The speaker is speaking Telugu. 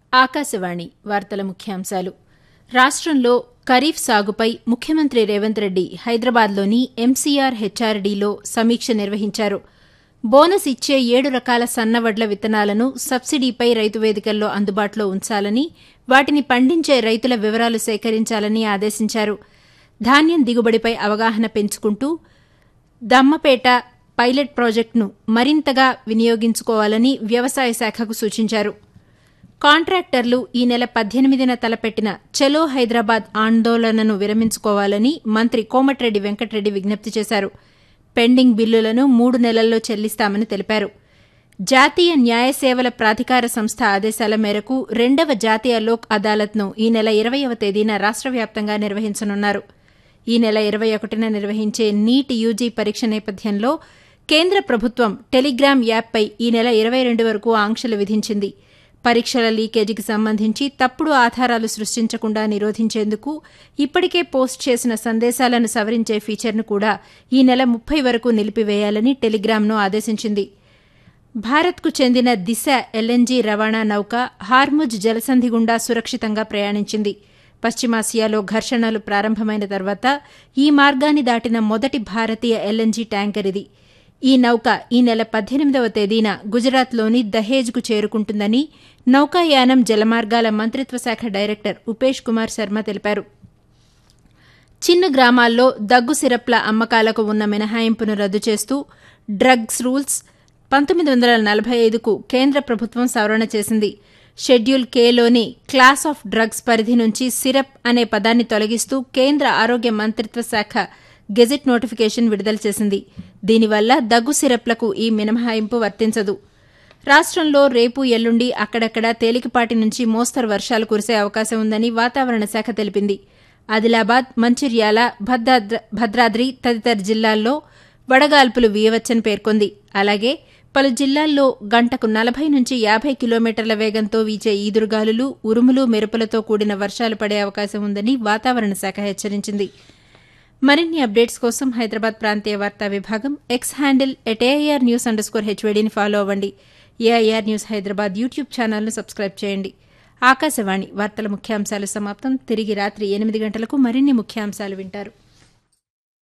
ఆకాశవాణి వార్తల ముఖ్యాంశాలు రాష్ట్రంలో ఖరీఫ్ సాగుపై ముఖ్యమంత్రి రేవంత్ రెడ్డి హైదరాబాద్లోని ఎంసీఆర్ హెచ్ఆర్డీలో సమీక్ష నిర్వహించారు బోనస్ ఇచ్చే ఏడు రకాల సన్నవడ్ల విత్తనాలను సబ్సిడీపై రైతు వేదికల్లో అందుబాటులో ఉంచాలని వాటిని పండించే రైతుల వివరాలు సేకరించాలని ఆదేశించారు ధాన్యం దిగుబడిపై అవగాహన పెంచుకుంటూ దమ్మపేట పైలట్ ప్రాజెక్టును మరింతగా వినియోగించుకోవాలని వ్యవసాయ శాఖకు సూచించారు కాంట్రాక్టర్లు ఈ నెల పద్దెనిమిదిన తలపెట్టిన చలో హైదరాబాద్ ఆందోళనను విరమించుకోవాలని మంత్రి కోమటిరెడ్డి వెంకటరెడ్డి విజ్ఞప్తి చేశారు పెండింగ్ బిల్లులను మూడు నెలల్లో చెల్లిస్తామని తెలిపారు జాతీయ న్యాయ సేవల ప్రాధికార సంస్థ ఆదేశాల మేరకు రెండవ జాతీయ లోక్ అదాలత్ను ఈ నెల ఇరవయవ తేదీన రాష్ట వ్యాప్తంగా నిర్వహించనున్నారు ఈ నెల ఇరవై ఒకటిన నిర్వహించే నీట్ యూజీ పరీక్ష నేపథ్యంలో కేంద్ర ప్రభుత్వం టెలిగ్రామ్ యాప్పై ఈ నెల ఇరవై రెండు వరకు ఆంక్షలు విధించింది పరీక్షల లీకేజీకి సంబంధించి తప్పుడు ఆధారాలు సృష్టించకుండా నిరోధించేందుకు ఇప్పటికే పోస్ట్ చేసిన సందేశాలను సవరించే ఫీచర్ను కూడా ఈ నెల ముప్పై వరకు నిలిపివేయాలని టెలిగ్రామ్ను ఆదేశించింది భారత్కు చెందిన దిశ ఎల్ఎన్జీ రవాణా నౌక హార్ముజ్ జలసంధి గుండా సురక్షితంగా ప్రయాణించింది పశ్చిమాసియాలో ఘర్షణలు ప్రారంభమైన తర్వాత ఈ మార్గాన్ని దాటిన మొదటి భారతీయ ఎల్ఎన్జీ ట్యాంకర్ ఇది ఈ నౌక ఈ నెల పద్దెనిమిదవ తేదీన గుజరాత్లోని దహేజ్కు చేరుకుంటుందని నౌకాయానం జలమార్గాల మంత్రిత్వ శాఖ డైరెక్టర్ ఉపేష్ కుమార్ శర్మ తెలిపారు చిన్న గ్రామాల్లో దగ్గు సిరప్ల అమ్మకాలకు ఉన్న మినహాయింపును రద్దు చేస్తూ డ్రగ్స్ రూల్స్ పంతొమ్మిది వందల నలభై ఐదుకు కేంద్ర ప్రభుత్వం సవరణ చేసింది షెడ్యూల్ కేలోని క్లాస్ ఆఫ్ డ్రగ్స్ పరిధి నుంచి సిరప్ అనే పదాన్ని తొలగిస్తూ కేంద్ర ఆరోగ్య మంత్రిత్వ శాఖ గెజిట్ నోటిఫికేషన్ విడుదల చేసింది దీనివల్ల దగ్గు సిరప్లకు ఈ మినహాయింపు వర్తించదు రాష్ట్రంలో రేపు ఎల్లుండి అక్కడక్కడ తేలికపాటి నుంచి మోస్తరు వర్షాలు కురిసే అవకాశం ఉందని వాతావరణ శాఖ తెలిపింది ఆదిలాబాద్ మంచిర్యాల భద్రాద్రి తదితర జిల్లాల్లో వడగాల్పులు వీయవచ్చని పేర్కొంది అలాగే పలు జిల్లాల్లో గంటకు నలభై నుంచి యాభై కిలోమీటర్ల వేగంతో వీచే ఈదురుగాలులు ఉరుములు మెరుపులతో కూడిన వర్షాలు పడే అవకాశం ఉందని వాతావరణ శాఖ హెచ్చరించింది మరిన్ని అప్డేట్స్ కోసం హైదరాబాద్ ప్రాంతీయ వార్తా విభాగం X handle at AIR news underscore హెచ్వేడీని ఫాలో అవ్వండి ఏఐఆర్ న్యూస్ హైదరాబాద్ యూట్యూబ్ ఛానల్ను సబ్స్క్రైబ్ చేయండి ఆకాశవాణి వార్తల ముఖ్యాంశాలు సమాప్తం తిరిగి రాత్రి ఎనిమిది గంటలకు మరిన్ని ముఖ్యాంశాలు వింటారు